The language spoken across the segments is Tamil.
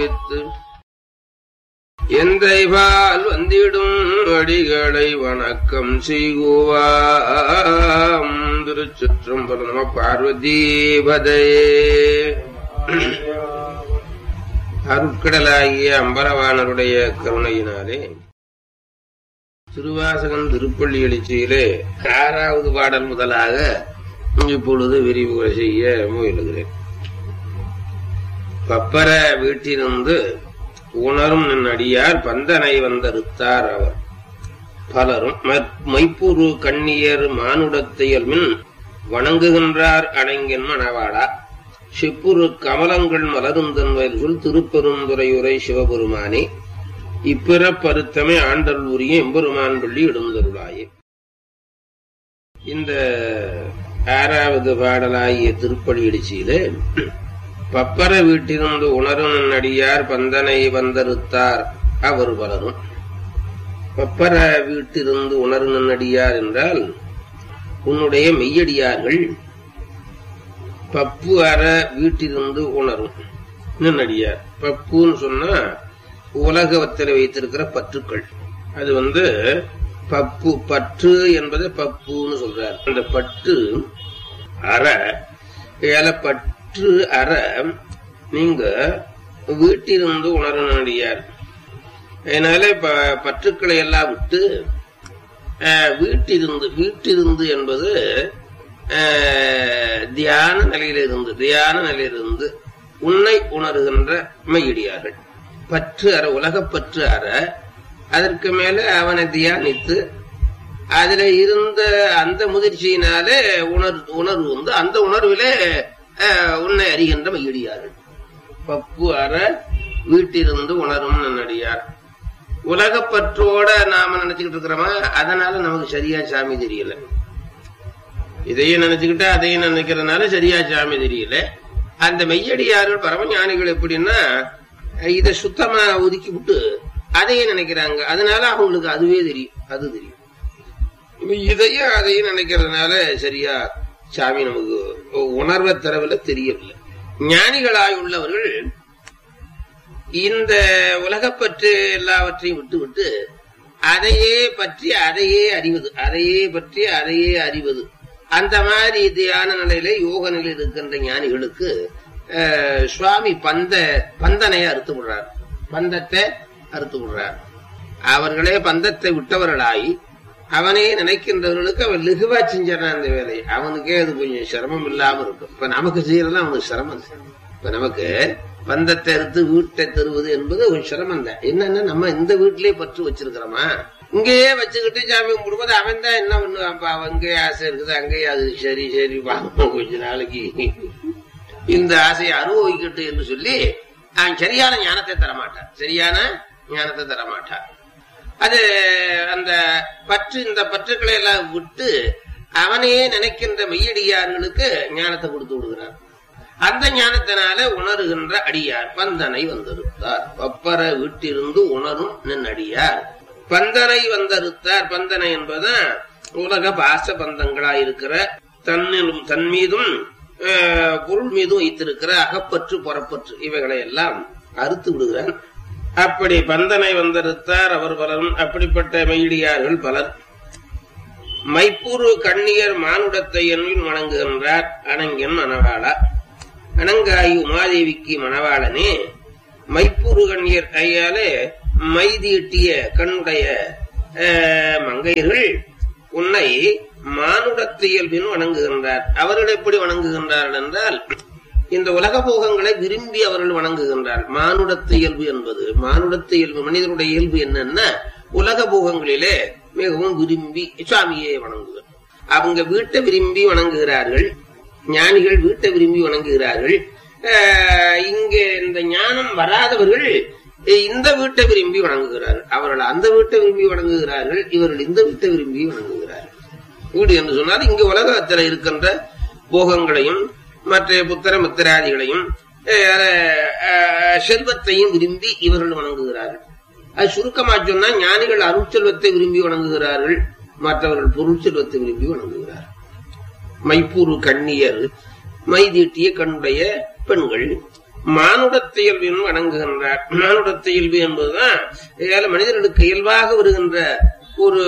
அறிவித்து எந்தைவால் வந்திடும் அடிகளை வணக்கம் செய்குவாம் திருச்சுற்றம்பலம் நம பார்வதீபதையே அருட்கடலாகிய அம்பலவானருடைய கருணையினாலே திருவாசகன் திருப்பள்ளி எழுச்சியிலே ஆறாவது பாடல் முதலாக இப்பொழுது விரிவுரை செய்ய முயலுகிறேன் பப்பர வீட்டிலிருந்து உணரும் நின்னடியார் பந்தனை வந்தறுத்தார் அவர் பலரும் மைப்பூரு கண்ணியர் மானுடத்தையல் மின் வணங்குகின்றார் அணங்கின் மணவாளா செப்புரு கமலங்கள் மலருந்தன் வயல்கள் திருப்பெருந்துறையுரை சிவபெருமானே இப்பிறப்பருத்தமே ஆண்டல் உரிய எம்பெருமான் பள்ளி இடுந்தருளாயே இந்த ஆறாவது பாடலாகிய திருப்பலி இடிச்சியிலே பப்பர வீட்டிலிருந்து உணரும் நடியார் பந்தனை வந்தறுத்தார் அவர் பலரும் பப்பர வீட்டிலிருந்து உணரும் நடியார் என்றால் உன்னுடைய மெய்யடியார்கள் பப்பு அற வீட்டிலிருந்து உணரும் நடியார் பப்புன்னு சொன்னா உலகத்தில் வைத்திருக்கிற பற்றுக்கள் அது வந்து பப்பு பற்று என்பது பப்புன்னு சொல்றார் அந்த பட்டு அற ஏல பற்று அற நீங்க வீட்டிலிருந்து உணரடியார் அதனால பற்றுக்களை எல்லாம் விட்டு வீட்டிலிருந்து வீட்டிலிருந்து என்பது தியான நிலையிலிருந்து தியான நிலையிலிருந்து உன்னை உணர்கின்ற மையடியார்கள் பற்று அற உலகப்பற்று அற அதற்கு மேல அவனை தியானித்து அதுல இருந்த அந்த முதிர்ச்சியினாலே உணர் உணர்வு வந்து அந்த உணர்விலே உன்னை அறிகின்ற மையடியார்கள் பப்பு அற வீட்டிலிருந்து உணரும் நடிகார் உலகப்பற்றோட நாம நினைச்சுக்கிட்டு இருக்கிறோமா அதனால நமக்கு சரியா சாமி தெரியல இதையும் நினைச்சுக்கிட்டா அதையும் நினைக்கிறதுனால சரியா சாமி தெரியல அந்த மெய்யடியார்கள் பரமஞானிகள் எப்படின்னா இதை சுத்தமா ஒதுக்கி விட்டு அதையே நினைக்கிறாங்க அதனால அவங்களுக்கு அதுவே தெரியும் அது தெரியும் இதையும் அதையும் நினைக்கிறதுனால சரியா சாமி நமக்கு உணர்வை தரவுல தெரியவில்லை ஞானிகளாய் உள்ளவர்கள் இந்த உலகப்பற்று எல்லாவற்றையும் விட்டு விட்டு அதையே பற்றி அதையே அறிவது அதையே பற்றி அதையே அறிவது அந்த மாதிரி தியான நிலையில யோக நிலையில் இருக்கின்ற ஞானிகளுக்கு சுவாமி பந்த பந்தனைய அறுத்து விடுறார் பந்தத்தை அறுத்து விடுறார் அவர்களே பந்தத்தை விட்டவர்களாய் அவனே நினைக்கின்றவர்களுக்கு அவன் லெகுவா செஞ்சான் அந்த வேலையை அவனுக்கே அது கொஞ்சம் சிரமம் இல்லாம இருக்கும் இப்ப நமக்கு செய்யறதுலாம் அவனுக்கு சிரமம் இப்ப நமக்கு பந்தத்தை அறுத்து வீட்டை தருவது என்பது ஒரு சிரமம் தான் என்னன்னா நம்ம இந்த வீட்டிலேயே பற்று வச்சிருக்கிறோமா இங்கேயே வச்சுக்கிட்டு சாமி கும்பிடும்போது அவன் தான் என்ன பண்ணுவான் அவன் இங்கேயே ஆசை இருக்குது அங்கேயே அது சரி சரி பாப்போம் கொஞ்ச நாளைக்கு இந்த ஆசையை அனுபவிக்கட்டும் என்று சொல்லி அவன் சரியான ஞானத்தை தரமாட்டான் சரியான ஞானத்தை தரமாட்டான் அது அந்த பற்று இந்த பற்றுக்களை எல்லாம் விட்டு அவனையே நினைக்கின்ற மெய்யடியார்களுக்கு ஞானத்தை கொடுத்து விடுகிறார் அந்த ஞானத்தினால உணர்கின்ற அடியார் பந்தனை வந்திருத்தார் பப்பர வீட்டிலிருந்து உணரும் நின்னடியார் பந்தனை வந்தறுத்தார் பந்தனை என்பதுதான் உலக பாச பந்தங்களா இருக்கிற தன்னிலும் தன் மீதும் பொருள் மீதும் வைத்திருக்கிற அகப்பற்று புறப்பற்று இவைகளை எல்லாம் அறுத்து விடுகிறார் அப்படி பந்தனை வந்தறுத்தார் அவர் பலரும் அப்படிப்பட்ட மெய்டியார்கள் பலர் மைப்பூரு கண்ணியர் மானுடத்தை எண்ணில் வணங்குகின்றார் அணங்கன் மணவாளா அணங்காயி உமாதேவிக்கு மணவாளனே மைப்பூரு கண்ணியர் கையாலே மைதீட்டிய கண்ணுடைய மங்கையர்கள் உன்னை மானுடத்து இயல்பின் வணங்குகின்றார் அவர்கள் எப்படி வணங்குகின்றார்கள் என்றால் இந்த உலக போகங்களை விரும்பி அவர்கள் வணங்குகின்றார் மானுடத்து இயல்பு என்பது மானுடத்து இயல்பு மனிதனுடைய இயல்பு என்னன்னா உலக போகங்களிலே மிகவும் விரும்பி சுவாமியை வணங்குவர் அவங்க வீட்டை விரும்பி வணங்குகிறார்கள் ஞானிகள் வீட்டை விரும்பி வணங்குகிறார்கள் இங்கே இந்த ஞானம் வராதவர்கள் இந்த வீட்டை விரும்பி வணங்குகிறார்கள் அவர்கள் அந்த வீட்டை விரும்பி வணங்குகிறார்கள் இவர்கள் இந்த வீட்டை விரும்பி வணங்குகிறார்கள் வீடு என்று சொன்னால் இங்கு உலகத்தில் இருக்கின்ற போகங்களையும் மற்ற புத்திர மித்திராதிகளையும் செல்வத்தையும் விரும்பி இவர்கள் வணங்குகிறார்கள் அது சுருக்கமா சொன்னா ஞானிகள் அருட்செல்வத்தை விரும்பி வணங்குகிறார்கள் மற்றவர்கள் பொருள் செல்வத்தை விரும்பி வணங்குகிறார்கள் மைப்பூரு கண்ணியர் மைதீட்டிய கண்ணுடைய பெண்கள் மானுடத் இயல்பின் வணங்குகின்றார் மானுடத் இயல்பு என்பதுதான் ஏழை மனிதர்களுக்கு இயல்பாக வருகின்ற ஒரு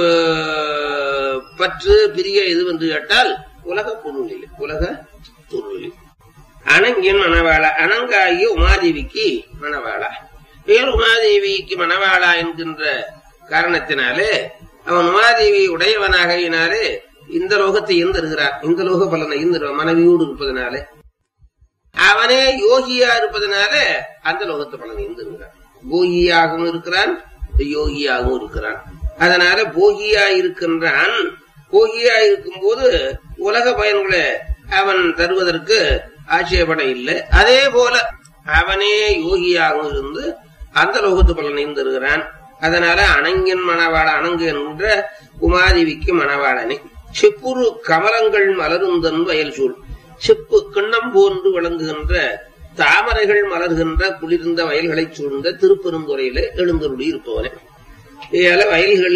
பற்று பிரிய எது என்று கேட்டால் உலக பொருளில் உலக பொருளில் அணங்கின் மணவாளா அணங்காகிய உமாதேவிக்கு மணவாளா பேர் உமாதேவிக்கு மணவாளா என்கின்ற காரணத்தினாலே அவன் உமாதேவி உடையவனாகினாலே இந்த லோகத்தை ஈர்ந்திருக்கிறார் இந்த லோக பலனை ஈர்ந்திருவான் மனைவியோடு இருப்பதனாலே அவனே யோகியா இருப்பதனால அந்த லோகத்து பலனை ஈர்ந்திருக்கிறான் போகியாகவும் இருக்கிறான் யோகியாகவும் இருக்கிறான் அதனால போகியா இருக்கின்றான் போகியா இருக்கும்போது உலக பயன்களை அவன் தருவதற்கு ஆட்சேபனை இல்லை அதே போல அவனே யோகியாகவும் இருந்து அந்த லோகத்து பலனையும் தருகிறான் அதனால அணங்கின் மணவாள அணங்கு என்ற உமாதேவிக்கு மணவாளனே செப்புரு கமலங்கள் மலருந்தன் வயல் சூழ் செப்பு கிண்ணம் போன்று விளங்குகின்ற தாமரைகள் மலர்கின்ற குளிர்ந்த வயல்களைச் சூழ்ந்த திருப்பெருந்துறையில எழுந்தருளி இருப்பவனே ஏல வயல்கள்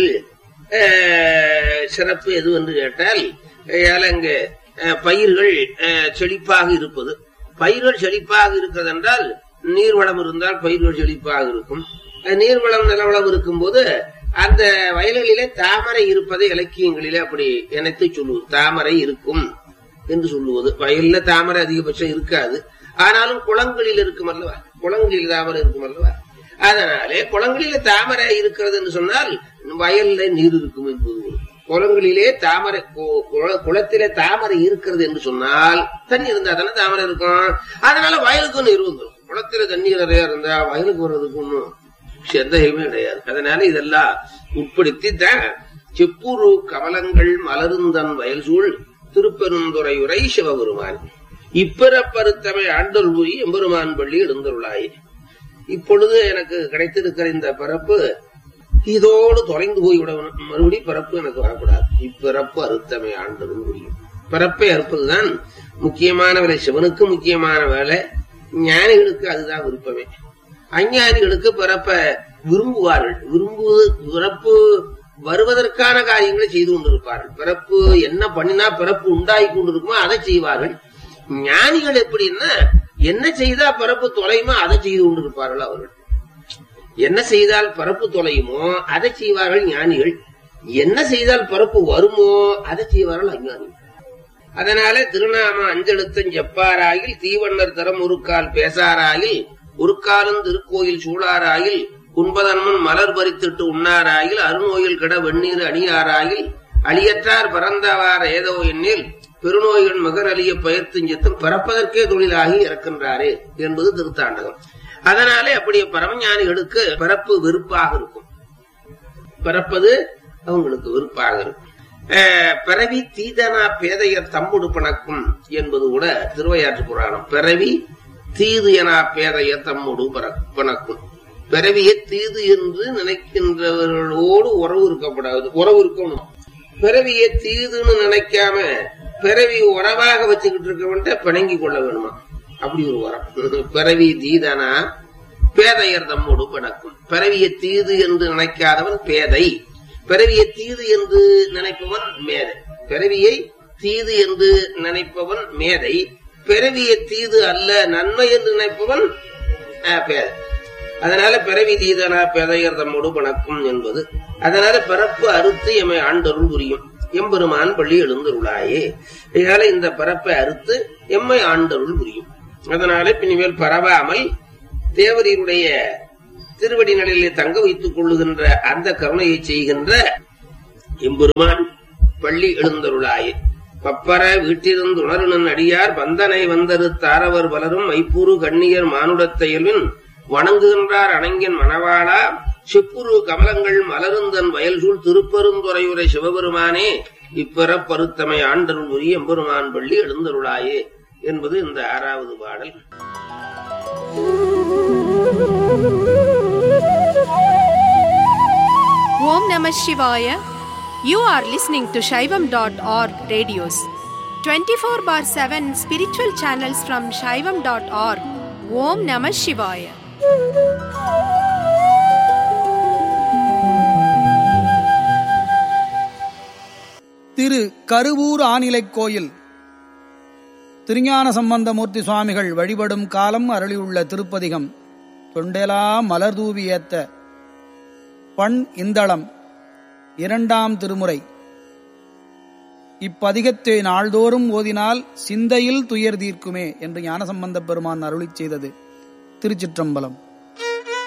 அஹ், சிறப்பு எது என்று கேட்டால் ஏல அங்க அஹ், பயிர்கள் அஹ், செழிப்பாக இருப்பது பயிர்கள் செழிப்பாக இருக்கிறது என்றால் நீர்வளம் இருந்தால் பயிர்கள் செழிப்பாக இருக்கும் அஹ், நீர்வளம் நிலவளம் இருக்கும்போது அந்த வயல்களிலே தாமரை இருப்பதை இலக்கியங்களிலே அப்படி நினைத்து சொல்லுவது தாமரை இருக்கும் என்று சொல்லுவது வயல்ல தாமரை அதிகபட்சம் இருக்காது ஆனாலும் குளங்களில் இருக்கும் அல்லவா குளங்களில் தாமரை இருக்கும் அல்லவா அதனாலே குளங்களிலே தாமரை இருக்கிறது என்று சொன்னால் வயல்ல நீர் இருக்கும் என்பது ஒரு. குளங்களிலே தாமரை கு- குள- குளத்திலே தாமரை இருக்கிறது என்று சொன்னால் தண்ணி இருந்தா தானே தாமரை இருக்கும் அதனால வயலுக்கும் நீர் வந்துடும் குளத்தில தண்ணீர் நிறைய இருந்தா வயலுக்கு வர்றதுக்கு ஒன்றும் சந்தேகமே கிடையாது அதனால இதெல்லாம் உட்படுத்தி தான் செப்புரு கமலங்கள் மலருந்தன் வயல் சூழ் திருப்பெருந்துறையுரை சிவபெருமான் இப்பிறப்பருத்தமை ஆண்டல் புரி எம்பெருமான் பள்ளி எழுந்தருளாய் இப்பொழுது எனக்கு கிடைத்திருக்கிற இந்த பிறப்பு இதோடு தொலைந்து போய்விட வேணும். மறுபடி பிறப்பு எனக்கு வரக்கூடாது இப்பிறப்பு அறுத்தமை ஆண்டதும் புரியும் பிறப்பை அறுப்பதுதான் முக்கியமான வேலை சிவனுக்கு முக்கியமான வேலை ஞானிகளுக்கு அதுதான் விருப்பமே அஞ்ஞானிகளுக்கு பிறப்ப விரும்புவார்கள் விரும்பு பிறப்பு வருவதற்கான காரியங்களை செய்து கொண்டிருப்பார்கள் பிறப்பு என்ன பண்ணினா பிறப்பு உண்டாகி கொண்டிருக்குமோ அதை செய்வார்கள் ஞானிகள் எப்படின்னா என்ன செய்தா பிறப்பு தொலையுமோ அதை செய்து கொண்டிருப்பார்கள் அவர்கள் என்ன செய்தால் பரப்பு தொலையுமோ அதை செய்வார்கள் ஞானிகள் என்ன செய்தால் பரப்பு வருமோ அதை செய்வார்கள் அஞ்ஞானிகள் அதனால திருநாம அஞ்செழுத்தம் ஜப்பாராயில் தீவண்ணர் தரம் உருக்கால் பேசாராயில் உருக்காலும் திருக்கோயில் சூழாராயில் உண்பதன்முன் மலர் பறித்திட்டு உண்ணாராயில் அருநோயில் கிட வெந்நீர் அணியாராயில் அழியற்றார் பறந்தவார் ஏதோ எண்ணில் பெருநோய்கள் மகர் அழிய பயிர்த்துஞ்சத்தும் பிறப்பதற்கே தொழிலாகி இறக்கின்றாரே என்பது திருத்தாண்டகம் அதனாலே அப்படி பரமஞானிகளுக்கு பிறப்பு வெறுப்பாக இருக்கும் பிறப்பது அவங்களுக்கு வெறுப்பாக இருக்கும் அஹ், பிறவி தீதனா பேதையர் தம்முடு பிணக்கும் என்பது கூட திருவையாற்று புராணம் பிறவி தீது என பேதையர் தம்முடு பிற- பிணக்கும் பிறவியை தீது என்று நினைக்கின்றவர்களோடு உறவு இருக்கப்படாது உறவு இருக்கணும் பிறவியை தீதுன்னு நினைக்காம பிறவி உறவாக வச்சுக்கிட்டு இருக்கவன்ட்ட பிணங்கி கொள்ள வேணுமா அப்படி ஒரு உரம் பிறவி தீதனா பேதையர் தம்மோடு பிணக்கும் பிறவியை தீது என்று நினைக்காதவன் பேதை பிறவியை தீது என்று நினைப்பவன் மேதை பிறவியை தீது என்று நினைப்பவன் மேதை பிறவியை தீது அல்ல நன்மை என்று நினைப்பவன் அஹ், பேதை அதனால பிறவி தீதனா பேதையர் தம்மோடு பணக்கும் என்பது அதனால பிறப்பு அறுத்து எம்மை ஆண்டருள் புரியும் எம்பெருமான் பள்ளி எழுந்தருளாயே இதனால இந்த பிறப்பை அறுத்து எம்மை ஆண்டருள் புரியும் அதனால பின்னிமேல் பரவாமல் தேவரீருடைய திருவடி நிலையிலே தங்க வைத்துக் கொள்ளுகின்ற அந்த கருணையை செய்கின்ற எம்பெருமான் பள்ளி எழுந்தருளாயே பப்பர வீட்டிலிருந்து உணருணன் அடியார் வந்தனை வந்தரு தாரவர் பலரும் மைப்பூரு கண்ணியர் மானுடத்தையல்வின் வணங்குகின்றார் அணங்கின் மணவாளா செப்புரு கமலங்கள் மலருந்தன் வயல்சூழ் திருப்பெருந்துறையுரை சிவபெருமானே இப்பிறப்பருத்தமை ஆண்டருள் உரிய எம்பெருமான் பள்ளி எழுந்தருளாயே என்பது இந்த ஆறாவது பாடல் Om Namah Shivaya. You are listening to Shaivam.org radios. 24 bar 7 spiritual channels from Shaivam.org. Om Namah Shivaya. திரு கருவூர் ஆநிலைக் கோயில் திருஞான சம்பந்தமூர்த்தி சுவாமிகள் வழிபடும் காலம் அருளியுள்ள திருப்பதிகம் தொண்டெலா மலர்தூவி ஏத்த பண் இந்தளம் இரண்டாம் திருமுறை இப்பதிகத்தை நாள்தோறும் ஓதினால் சிந்தையில் துயர் தீர்க்குமே என்று ஞானசம்பந்தப் பெருமான் அருளிச் செய்தது திருச்சிற்றம்பலம்